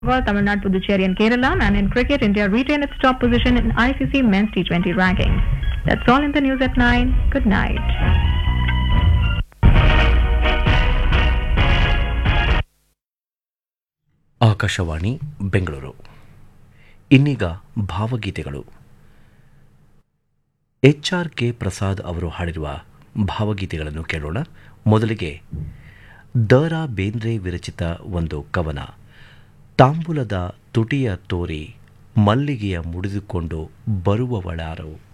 Well, Tamil Nadu, Puducherry and Kerala, and in cricket, India retain its top position in ICC men's T20 rankings. That's all in the news at 9. Good night. Akashvani Bengaluru ಇನ್ನೀಗ ಭಾವಗೀತೆಗಳು H R K Prasad ಅವರು ಹಾಡಿರುವ ಭಾವಗೀತೆಗಳನ್ನು ಕೇಳೋಣ ಮೊದಲಿಗೆ the ರಾ ಬೇಂದ್ರೆ ವಿರಚಿತ ಒಂದು ಕವನ ತಾಂಬೂಲದ ತುಟಿಯ ತೋರಿ ಮಲ್ಲಿಗೆಯ ಮುಡಿದುಕೊಂಡು ಬರುವವಳಾರು